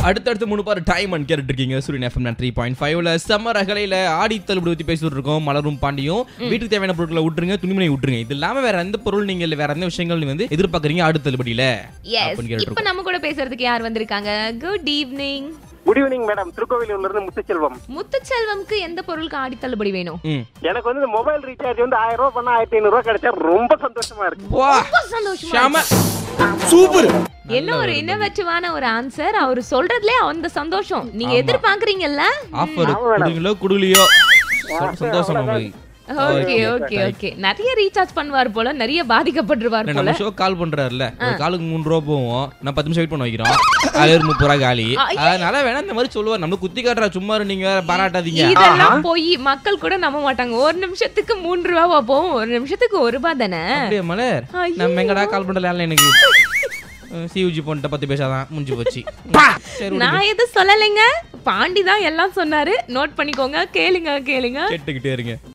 அடுத்தடுத்து மூணு பாரு டைம் அண்ட் கேட்டு இருக்கீங்க சூரியன் எஃப்எம் த்ரீ பாயிண்ட் ஃபைவ்ல சம்மர் அகலையில ஆடி தள்ளுபடி பத்தி பேசிட்டு இருக்கோம் மலரும் பாண்டியும் வீட்டுக்கு தேவையான பொருட்களை விட்டுருங்க துணிமணி விட்டுருங்க இது இல்லாம வேற எந்த பொருள் நீங்க இல்ல வேற எந்த விஷயங்கள் நீங்க வந்து எதிர்பார்க்கறீங்க ஆடி தள்ளுபடியில எஸ் அப்படின்னு கேட்டு இப்போ நம்ம கூட பேசுறதுக்கு யார் வந்திருக்காங்க good evening good evening madam திருக்கோவிலூர்ல இருந்து முத்துச்செல்வம் முத்துச்செல்வம்க்கு எந்த பொருளுக்கு ஆடி தள்ளுபடி வேணும் ம் எனக்கு வந்து இந்த மொபைல் ரீசார்ஜ் வந்து ஆயிரம் ரூபாய் பண்ணா ஆயிரத்தி ஐநூறு ரூபாய் கிடைச்சா ரொம்ப சந்தோஷமா இருக்கு வா ரொம்ப சந்தோஷமா ஷாம என்ன ஒரு இன்னோவேட்டிவான ஒரு ஆன்சர் அவர் சொல்றதுலே அந்த சந்தோஷம் நீங்க ஆமா. எதிர்பார்க்கறீங்கல்ல ஆஃபர் ஆமா மேடம். குடுங்களோ குடுலியோ சந்தோஷம் நமக்கு ஓகே ஓகே ஓகே நிறைய ரீசார்ஜ் பண்ணுவார் போல நிறைய பாதிக்கப்பட்டுருவார் போல நம்ம ஷோ கால் பண்றாருல ஒரு காலுக்கு மூணு ரூபா போவோம் நான் பத்து நிமிஷம் வெயிட் பண்ண வைக்கிறோம் அது ஒரு முப்பது ரூபா காலி ஐயோ. அதனால வேணா இந்த மாதிரி சொல்லுவார் நம்ம குத்தி காட்டுறா சும்மா இரு, நீங்க வேற பாராட்டாதீங்க இதெல்லாம் போய் மக்கள் கூட நம்ப மாட்டாங்க ஒரு நிமிஷத்துக்கு மூன்று ரூபாவா போகும் ஒரு நிமிஷத்துக்கு ஒரு ரூபாய் தானே அப்படியே மலர் ஐயோ. நம்ம எங்கடா கால் பண்றல எனக்கு சியூஜி போன்ட்ட பத்தி பேசாதான் முடிஞ்சு போச்சு சரி விடுங்க. நான் எதுவும் சொல்லலைங்க பாண்டி தான் எல்லாம் சொன்னாரு நோட் பண்ணிக்கோங்க கேளுங்க கேளுங்க கேட்டுக்கிட்டே இருங்க